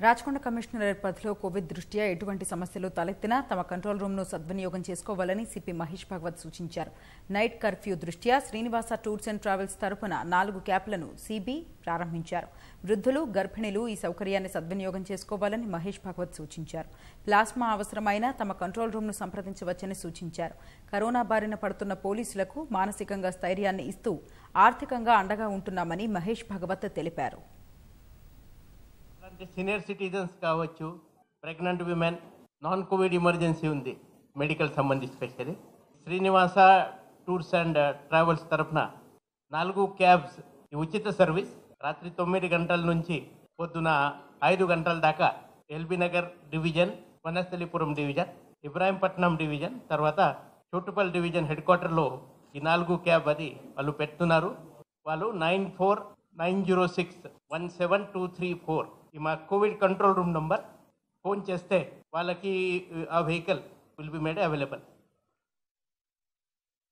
Rachakonda commissionerate పరిధిలో Covid దృష్ట్యా ఎటువంటి సమస్యలు తలెత్తినా తమ కంట్రోల్ రూమ్ను సద్వినియోగం చేసుకోవాలని సిపి మహేష్ భగవత్ సూచించారు నైట్ కర్ఫ్యూ దృష్ట్యా శ్రీనివాస టూర్స్ అండ్ ట్రావెల్స్ తరపున నాలుగు క్యాబ్లను సిబి ప్రారంభించారు వృద్ధులు గర్భిణీలు ఈ సౌకర్యాన్ని సద్వినియోగం చేసుకోవాలని మహేష్ భగవత్ సూచించారు ప్లాస్మా అవసరమైన తమ కంట్రోల్ రూమ్ను సంప్రదించవచ్చని సూచించారు కరోనా బారిన పడుతున్న పోలీసులకు మానసికంగా స్థైర్యాన్ని ఇస్తూ ఆర్థికంగా అండగా ఉంటున్నామని మహేష్ భగవత్ తెలిపారు అలాంటి సీనియర్ సిటిజన్స్ కావచ్చు pregnant women non Covid emergency ఉంది మెడికల్ సంబంధించి specially Srinivasa tours and travels తరఫున నాలుగు క్యాబ్స్ ఈ ఉచిత సర్వీస్ రాత్రి తొమ్మిది గంటల నుంచి పొద్దున ఐదు గంటల దాకా LB Nagar division Vanasthalipuram division Ibrahimpatnam division తర్వాత చోటుపల్ డివిజన్ హెడ్ క్వార్టర్లో ఈ నాలుగు క్యాబ్ అది వాళ్ళు పెడుతున్నారు వాళ్ళు nine four nine zero six one seven two three four ఈ మా Covid control room number phone చేస్తే వాళ్ళకి ఆ vehicle will be made available